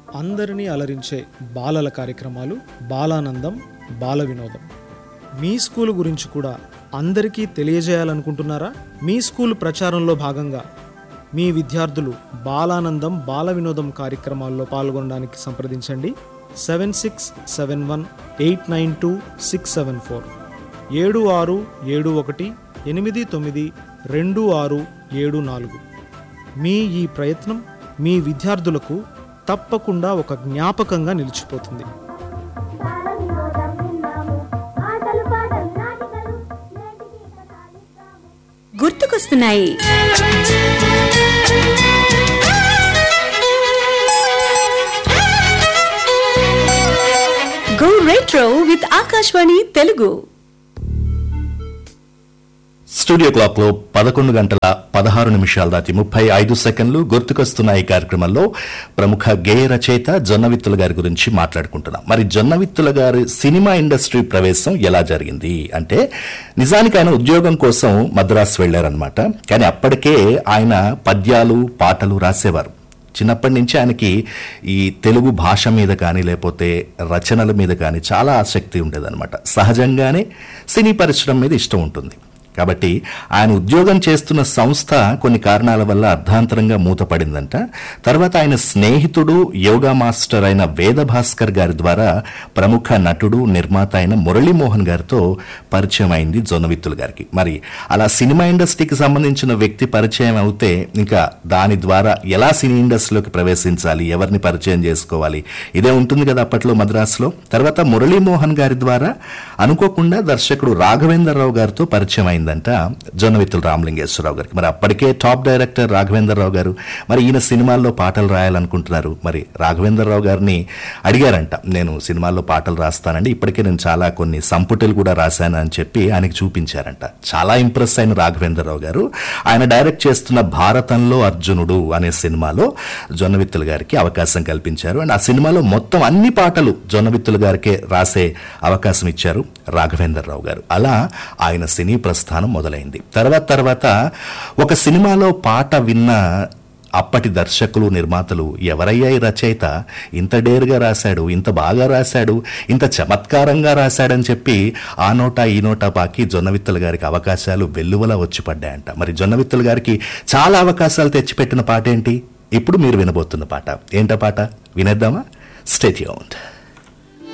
అందరినీ అలరించే బాలల కార్యక్రమాలు బాలానందం బాల వినోదం మీ స్కూల్ గురించి కూడా అందరికీ తెలియజేయాలనుకుంటున్నారా మీ స్కూల్ ప్రచారంలో భాగంగా మీ విద్యార్థులు బాలానందం బాల వినోదం కార్యక్రమాల్లో పాల్గొనడానికి సంప్రదించండి seven six seven one eight nine two six seven four ఏడు ఆరు ఏడు ఒకటి ఎనిమిది తొమ్మిది రెండు ఆరు ఏడు నాలుగు మీ ఈ ప్రయత్నం మీ విద్యార్థులకు తప్పకుండా ఒక జ్ఞాపకంగా నిలిచిపోతుంది బాలవినోదం విన్నాము ఆటలు పాటలు నాటికలు నేటికి కథాలిద్దాము గుర్తుకొస్తున్నాయి go retro with Akashvani Telugu studio clock లో పదకొండు గంటల పదహారు నిమిషాల దాటి ముప్పై ఐదు సెకండ్లు గుర్తుకొస్తున్న ఈ కార్యక్రమంలో ప్రముఖ గేయ రచయిత జొన్నవిత్తుల గారి గురించి మాట్లాడుకుంటున్నాం మరి జొన్నవిత్తుల గారి సినిమా ఇండస్ట్రీ ప్రవేశం ఎలా జరిగింది అంటే నిజానికి ఆయన ఉద్యోగం కోసం మద్రాసు వెళ్లారనమాట కానీ అప్పటికే ఆయన పద్యాలు పాటలు రాసేవారు చిన్నప్పటి నుంచి ఆయనకి ఈ తెలుగు భాష మీద కానీ లేకపోతే రచనల మీద కానీ చాలా ఆసక్తి ఉండేదన్నమాట సహజంగానే సినీ పరిశ్రమ మీద ఇష్టం ఉంటుంది కాబట్టి ఆయన ఉద్యోగం చేస్తున్న సంస్థ కొన్ని కారణాల వల్ల అర్ధాంతరంగా మూతపడిందంట తర్వాత ఆయన స్నేహితుడు యోగా మాస్టర్ అయిన వేద భాస్కర్ గారి ద్వారా ప్రముఖ నటుడు నిర్మాత అయిన మురళీమోహన్ గారితో పరిచయం అయింది జొన్నవిత్తుల గారికి మరి అలా సినిమా ఇండస్ట్రీకి సంబంధించిన వ్యక్తి పరిచయం అవుతే ఇంకా దాని ద్వారా ఎలా సినీ ఇండస్ట్రీలోకి ప్రవేశించాలి ఎవరిని పరిచయం చేసుకోవాలి ఇదే ఉంటుంది కదా అప్పట్లో మద్రాసులో తర్వాత మురళీమోహన్ గారి ద్వారా అనుకోకుండా దర్శకుడు రాఘవేంద్రరావు గారితో పరిచయం అయిందంట జొన్నవిత్తుల రామలింగేశ్వరరావు గారికి మరి అప్పటికే టాప్ డైరెక్టర్ రాఘవేంద్రరావు గారు మరి ఈయన సినిమాల్లో పాటలు రాయాలనుకుంటున్నారు మరి రాఘవేంద్రరావు గారిని అడిగారంట నేను సినిమాల్లో పాటలు రాస్తానండి ఇప్పటికే నేను చాలా కొన్ని సంపుటిలు కూడా రాశాను అని చెప్పి ఆయనకి చూపించారంట చాలా ఇంప్రెస్ అయిన రాఘవేంద్రరావు గారు ఆయన డైరెక్ట్ చేస్తున్న భారతంలో అర్జునుడు అనే సినిమాలో జొన్నవిత్తుల గారికి అవకాశం కల్పించారు అండ్ ఆ సినిమాలో మొత్తం అన్ని పాటలు జొన్నవిత్తుల గారికే రాసే అవకాశం ఇచ్చారు రాఘవేంద్రరావు గారు అలా ఆయన సినీ ప్రస్థానం మొదలైంది తర్వాత తర్వాత ఒక సినిమాలో పాట విన్న అప్పటి దర్శకులు నిర్మాతలు ఎవరయ్యా ఈ రచయిత ఇంత డేరుగా రాశాడు ఇంత బాగా రాశాడు ఇంత చమత్కారంగా రాశాడని చెప్పి ఆ నోటా ఈ నోటా పాకి జొన్నవిత్తల గారికి అవకాశాలు వెల్లువలా వచ్చి పడ్డాయంట మరి జొన్నవిత్తల గారికి చాలా అవకాశాలు తెచ్చిపెట్టిన పాట ఏంటి ఇప్పుడు మీరు వినబోతున్న పాట ఏంటా పాట వినేద్దామా స్టేట్యూన్డ్